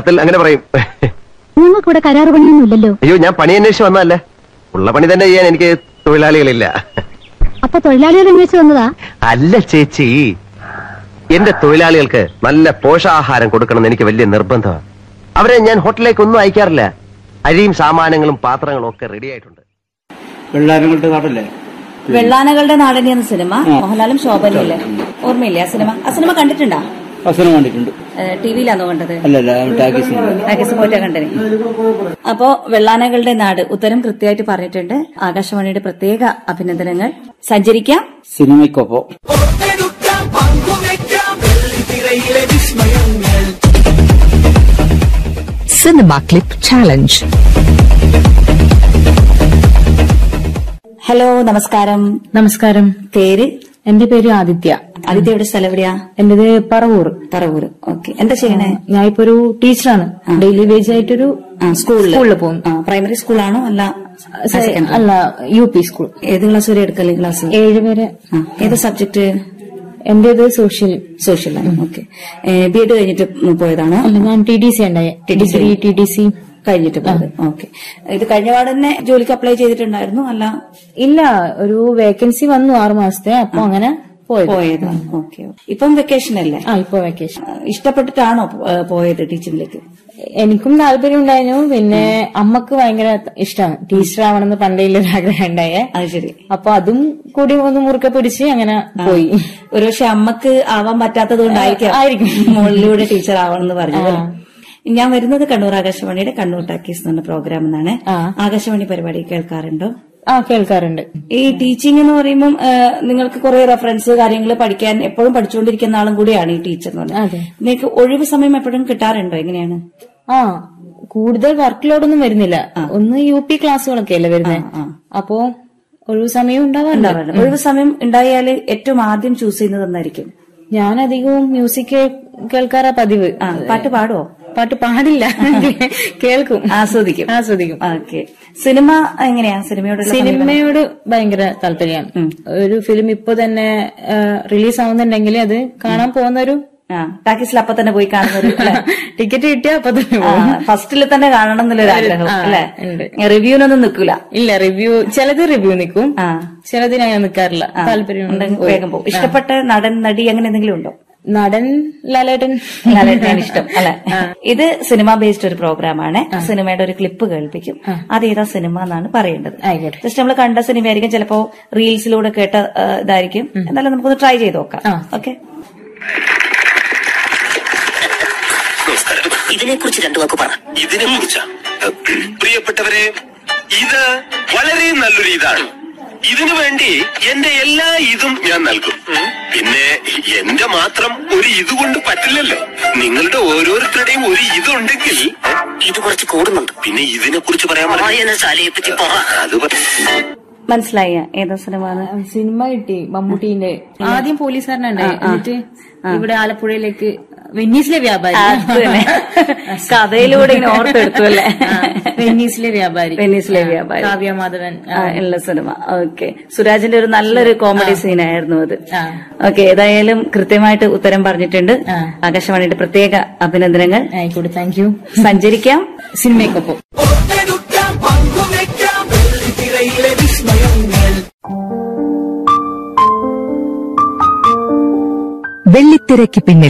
മലയാളത്തിൽ അങ്ങനെ പറയും നിങ്ങൾക്കിവിടെ കരാറ് പണിയൊന്നുമില്ലല്ലോ അയ്യോ ഞാൻ പണി അന്വേഷിച്ച് വന്നതല്ലേ ഉള്ള പണി തന്നെ ചെയ്യാൻ എനിക്ക് തൊഴിലാളികളില്ല അപ്പൊ തൊഴിലാളികൾ അന്വേഷിച്ച് വന്നതാ അല്ല ചേച്ചി എന്റെ തൊഴിലാളികൾക്ക് നല്ല പോഷകാഹാരം കൊടുക്കണമെന്ന് എനിക്ക് വലിയ നിർബന്ധമാണ് അവരെ ഞാൻ ഹോട്ടലിലേക്ക് ഒന്നും അയക്കാറില്ല അരിയും സാമാനങ്ങളും പാത്രങ്ങളും ഒക്കെ റെഡി ആയിട്ടുണ്ട് വെള്ളാരങ്ങളുടെ നാടല്ലേ വെള്ളാനകളുടെ നാടനി എന്ന സിനിമ മോഹൻലാലും ശോഭനയില്ലേ ഓർമ്മയില്ലേ ആ സിനിമ ആ സിനിമ കണ്ടിട്ടുണ്ടോ വസനം കണ്ടിട്ടുണ്ട് ടി വിയിലാണോ കണ്ടത് അല്ലല്ല ടാക്കീസ് പാക്കേജ് പോയിട്ടാ കണ്ടത് അപ്പോ വെള്ളാനകളുടെ നാട് ഉത്തരം കൃത്യമായിട്ട് പറഞ്ഞിട്ടുണ്ട് ആകാശവാണിയുടെ പ്രത്യേക അഭിനന്ദനങ്ങൾ സഞ്ചരിക്കാം സിനിമയ്ക്കൊപ്പം Cinema Clip Challenge. ഹലോ നമസ്കാരം നമസ്കാരം പേര് എന്റെ പേര് ആദിത്യ ആദിത്യയുടെ സ്ഥലം എവിടെയാ എന്റേത് പറവൂർ പറവൂര് ഓക്കെ എന്താ ചെയ്യണേ ഞാൻ ഇപ്പൊ ഒരു ടീച്ചറാണ് ഡെയിലി വേജ് ആയിട്ടൊരു ആ, സ്കൂളില് സ്കൂളിൽ പോകും ആ, പ്രൈമറി സ്കൂളാണോ അല്ല secondary? അല്ല യു പി സ്കൂൾ ഏത് ക്ലാസ് വരെ എടുക്കല് ക്ലാസ് ഏഴ് വരെ ആ, ഏത് സബ്ജക്ട് എന്റേത് social social okay B Ed കഴിഞ്ഞിട്ട് പോയതാണോ അല്ല ഞാൻ ടി ഡി സി ഉണ്ടായി ഡിഗ്രി ടി ഡി സി കഴിഞ്ഞിട്ട് പോയത് ഓക്കെ ഇത് കഴിഞ്ഞ പാടെ തന്നെ ജോലിക്ക് അപ്ലൈ ചെയ്തിട്ടുണ്ടായിരുന്നു അല്ല ഇല്ല ഒരു വേക്കൻസി വന്നു ആറു മാസത്തെ അപ്പൊ അങ്ങനെ പോയത് പോയതാണ് ഓക്കെ ഇപ്പം വെക്കേഷൻ അല്ലേ ആ ഇപ്പൊ വെക്കേഷൻ ആ, ഇഷ്ടപ്പെട്ടിട്ടാണോ ഏ, പോയത് ടീച്ചിങ്ങിലേക്ക് എനിക്കും താല്പര്യം ഉണ്ടായിരുന്നു പിന്നെ അമ്മക്ക് ഭയങ്കര ഇഷ്ടമാണ് ടീച്ചർ ആവണമെന്ന് പണ്ടേ ഒരു ആഗ്രഹം ഉണ്ടായേ അത് ശരി അപ്പൊ അതും കൂടി ഒന്ന് മുറുക്കെ പിടിച്ച് അങ്ങനെ പോയി ഒരുപക്ഷെ അമ്മക്ക് ആവാൻ പറ്റാത്തത് കൊണ്ടായിരിക്കും ആയിരിക്കും. മുകളിലൂടെ ടീച്ചർ ആവണം എന്ന് പറഞ്ഞത് ഞാൻ വരുന്നത് കണ്ണൂർ ആകാശവാണിയുടെ കണ്ണൂർ ടാക്കീസ് എന്ന പ്രോഗ്രാം എന്നാണ് ആ. ആകാശവാണി പരിപാടി കേൾക്കാറുണ്ടോ ആ കേൾക്കാറുണ്ട് ഈ ടീച്ചിങ് എന്ന് പറയുമ്പോൾ നിങ്ങൾക്ക് കുറെ റെഫറൻസ് കാര്യങ്ങൾ പഠിക്കാൻ എപ്പോഴും പഠിച്ചുകൊണ്ടിരിക്കുന്ന ആളും കൂടിയാണ് ഈ ടീച്ചർ എന്ന് അതെ. പറഞ്ഞത് നിങ്ങൾക്ക് ഒഴിവ് സമയം എപ്പോഴും കിട്ടാറുണ്ടോ എങ്ങനെയാണ് ആ കൂടുതൽ വർക്ക് ലോഡ് ഒന്നും വരുന്നില്ല ഒന്ന് യു പി ക്ലാസ്സുകളൊക്കെ അല്ലേ വരുന്നത് ആ. അപ്പോ ഒഴിവ് സമയം ഉണ്ടാവാറുണ്ട് ഉണ്ടാവാറുണ്ട് ഒഴിവ് സമയം ഉണ്ടായാൽ ഏറ്റവും ആദ്യം ചൂസ് ചെയ്യുന്നത് എന്നായിരിക്കും ഞാൻ അധികവും മ്യൂസിക് കേൾക്കാറാ പതിവ് ആ, പാട്ട് പാടുവോ പാട്ട് പാടില്ല കേൾക്കും ആസ്വദിക്കും ആസ്വദിക്കും ഓക്കെ സിനിമ എങ്ങനെയാ സിനിമയോടുള്ള സമീപനം? സിനിമയോട് ഭയങ്കര താല്പര്യമാണ് ഒരു ഫിലിം ഇപ്പൊ തന്നെ റിലീസ് ആവുന്നുണ്ടെങ്കിൽ അത് കാണാൻ പോകുന്ന ഒരു ആ ടാക്കീസിൽ അപ്പൊ തന്നെ പോയി കാണുന്നൊരു അല്ലേ? ടിക്കറ്റ് കിട്ടിയാ അപ്പൊ തന്നെ ആ, പോകും ഫസ്റ്റിൽ തന്നെ കാണണം എന്നുള്ളൊരു ആഗ്രഹം ആ, അല്ലെ ഉണ്ട്. റിവ്യൂനൊന്നും നിൽക്കൂല ഇല്ല റിവ്യൂ ചിലത് റിവ്യൂ നിൽക്കും ആ. ചിലതിന് അങ്ങനെ നിൽക്കാറില്ല താല്പര്യം ഉണ്ടെങ്കിൽ വേഗം പോകും ഇഷ്ടപ്പെട്ട നടൻ നടി അങ്ങനെ എന്തെങ്കിലും ഉണ്ടോ നടൻ ലാലേട്ടൻ ലാലേട്ടനെയാണ് ഇഷ്ടം അല്ലെ ഇത് സിനിമ ബേസ്ഡ് ഒരു പ്രോഗ്രാമാണ് സിനിമയുടെ ഒരു ക്ലിപ്പ് കേൾപ്പിക്കും അത് ഏതാ സിനിമ എന്നാണ് പറയേണ്ടത് ആയിക്കോട്ടെ ജസ്റ്റ് നമ്മൾ കണ്ട സിനിമയായിരിക്കും ചിലപ്പോ റീൽസിലൂടെ കേട്ട ആ, ഇതായിരിക്കും എന്നാലും നമുക്കൊന്ന് ട്രൈ ചെയ്ത് നോക്കാം ആ. ഓക്കെ ഇതിനെ കുറിച്ച് രണ്ടു വാക്ക് പറ ഇതിനെ കുറിച്ചാ പ്രിയപ്പെട്ടവരെ ഇത് വളരെ നല്ലൊരു ഇതാണ് ഇതിനു വേണ്ടി എന്റെ എല്ലാ ഇതും ഞാൻ നൽകും പിന്നെ എന്റെ മാത്രം ഒരു ഇത് കൊണ്ട് പറ്റില്ലല്ലോ നിങ്ങളുടെ ഓരോരുത്തരുടെയും ഒരു ഇതുണ്ടെങ്കിൽ ഇത് കുറച്ച് കൂടുന്നുണ്ട് പിന്നെ ഇതിനെ കുറിച്ച് പറയാൻ പറ്റി അത് പറ മനസ്സിലായ ഏതാ സിനിമ സിനിമ കിട്ടി മമ്മൂട്ടീന്റെ ആദ്യം പോലീസുകാരനുണ്ടായി എന്നിട്ട് ഇവിടെ ആലപ്പുഴയിലേക്ക് വെന്നീസിലെ വ്യാപാരി അത് തന്നെ. കഥയിലൂടെ ഇങ്ങനെ ഓർത്തെടുത്തു അല്ലേ ആ, വെന്നീസിലെ വ്യാപാരി വെന്നീസിലെ വ്യാപാരി. കാവ്യ മാധവൻ ആ, ഉള്ള സിനിമ ഓക്കെ സുരാജിന്റെ ഒരു നല്ലൊരു കോമഡി സീനായിരുന്നു അത് ആ. ഓക്കെ ഏതായാലും കൃത്യമായിട്ട് ഉത്തരം പറഞ്ഞിട്ടുണ്ട് ആ. ആകാശവാണിയുടെ പ്രത്യേക അഭിനന്ദനങ്ങൾ ആയിക്കോട്ടെ താങ്ക് യു സഞ്ചരിക്കാം സിനിമയ്ക്കൊപ്പം വെള്ളിത്തിരയ്ക്ക് പിന്നിൽ